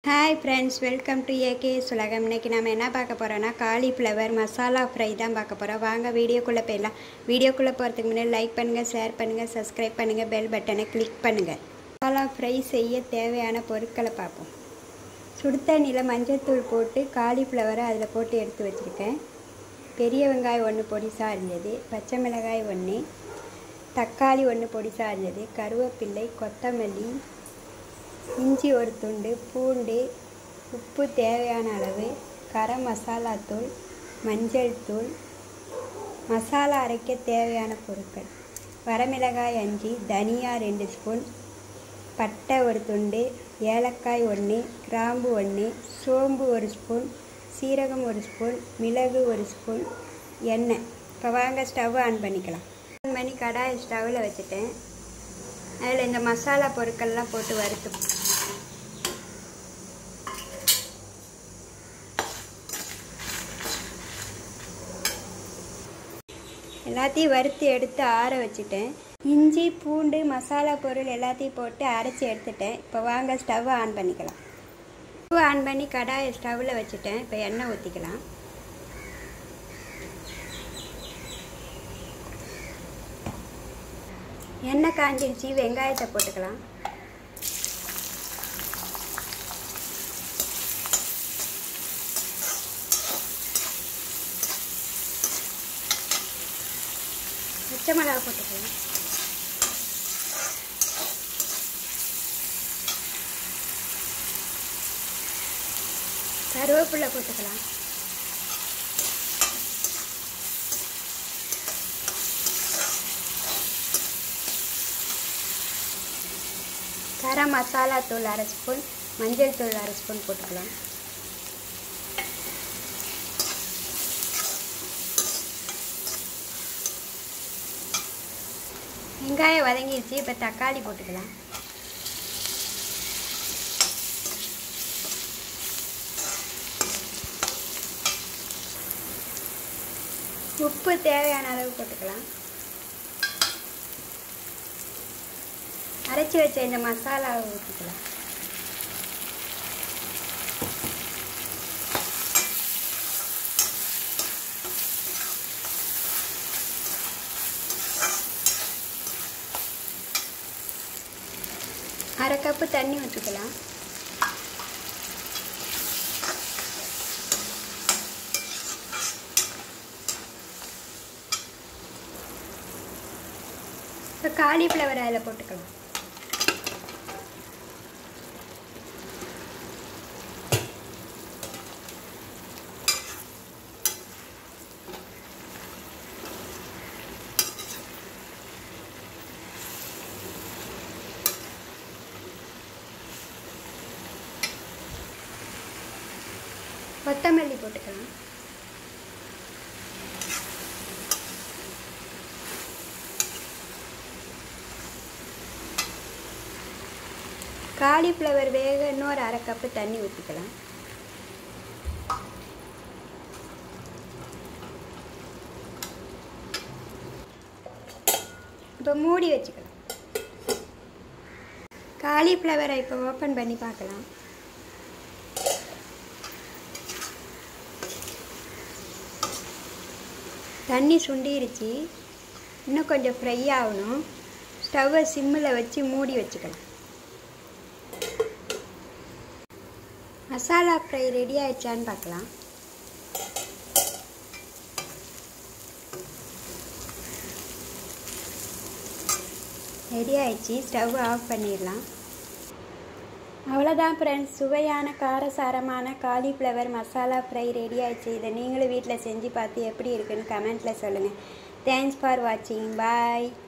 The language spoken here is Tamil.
hi friends welcome to AK சுலகம் இன்னைக்கு நம்ம என்ன பார்க்க போகிறோன்னா காலிஃப்ளவர் மசாலா ஃப்ரை தான் பார்க்க போகிறோம் வாங்க வீடியோக்குள்ளே போயிடலாம் வீடியோக்குள்ளே போகிறதுக்கு முன்னாடி லைக் பண்ணுங்கள் ஷேர் பண்ணுங்கள் சப்ஸ்கிரைப் பண்ணுங்கள் பெல் பட்டனை கிளிக் பண்ணுங்கள் மசாலா ஃப்ரை செய்ய தேவையான பொருட்களை பார்ப்போம் சுடுதண்ணியில் மஞ்சள்தூள் போட்டு காலிஃப்ளவரை அதில் போட்டு எடுத்து வச்சுருக்கேன் பெரிய வெங்காயம் ஒன்று பொடிசாக இருந்தது பச்சை மிளகாய் ஒன்று தக்காளி ஒன்று பொடிசாக இருந்தது கருவேப்பிள்ளை கொத்தமல்லி இஞ்சி ஒரு துண்டு பூண்டு உப்பு தேவையான அளவு கரம் மசாலா தூள் மஞ்சள் தூள் மசாலா அரைக்க தேவையான பொருட்கள் வரமிளகாய் அஞ்சு தனியா ரெண்டு ஸ்பூன் பட்டை ஒரு துண்டு ஏலக்காய் ஒன்று கிராம்பு ஒன்று சோம்பு ஒரு ஸ்பூன் சீரகம் ஒரு ஸ்பூன் மிளகு ஒரு ஸ்பூன் எண்ணெய் இப்போ வாங்க ஸ்டவ் ஆன் பண்ணிக்கலாம் ஆன் பண்ணி கடாய் ஸ்டவ்வில் வச்சுட்டேன் அதில் இந்த மசாலா பொருட்கள்லாம் போட்டு வறுத்து எல்லாத்தையும் வறுத்து எடுத்து ஆற வச்சுட்டேன் இஞ்சி பூண்டு மசாலா பொருள் எல்லாத்தையும் போட்டு அரைச்சி எடுத்துட்டேன் இப்போ வாங்க ஸ்டவ் ஆன் பண்ணிக்கலாம் ஸ்டவ் ஆன் பண்ணி கடாயை ஸ்டவ்வில் வச்சுட்டேன் இப்போ எண்ணெய் ஊற்றிக்கலாம் எண்ணெய் காஞ்சிடுச்சு வெங்காயத்தை போட்டுக்கலாம் பச்சை மிளகா போட்டுக்கலாம் கருவேப்பிலை போட்டுக்கலாம் கரம் மசாலா தூள் அரை ஸ்பூன் மஞ்சள் தூள் அரை ஸ்பூன் போட்டுக்கலாம் வெங்காயம் வதங்கிடுச்சு இப்போ தக்காளி போட்டுக்கலாம் உப்பு தேவையான அளவு போட்டுக்கலாம் அரைச்சி வச்ச இந்த மசாலாவை ஊற்றிக்கலாம் அரை கப்பு தண்ணி ஊற்றிக்கலாம் இப்போ காலிஃப்ளவர் அதில் போட்டுக்கலாம் கொத்தமல்லி போட்டுக்கலாம் காலிஃப்ளவர் வேக இன்னொரு அரை கப்பு தண்ணி ஊற்றிக்கலாம் இப்போ மூடி வச்சுக்கலாம் காலிஃப்ளவரை இப்போ ஓப்பன் பண்ணி பார்க்கலாம் தண்ணி சுண்டிருச்சு இன்னும் கொஞ்சம் ஃப்ரை ஆகணும் ஸ்டவ்வை சிம்மில் வச்சு மூடி வச்சுக்கலாம் மசாலா ஃப்ரை ரெடி ஆயிடுச்சான்னு பார்க்கலாம் ரெடி ஆயிடுச்சு ஸ்டவ் ஆஃப் பண்ணிடலாம் அவ்வளோதான் ஃப்ரெண்ட்ஸ் சுவையான காரசாரமான காலிஃப்ளவர் மசாலா ஃப்ரை ரெடி ஆயிடுச்சு இதை நீங்களும் வீட்டில் செஞ்சு பார்த்து எப்படி இருக்குன்னு கமெண்ட்டில் சொல்லுங்கள் தேங்க்ஸ் ஃபார் வாட்சிங் பாய்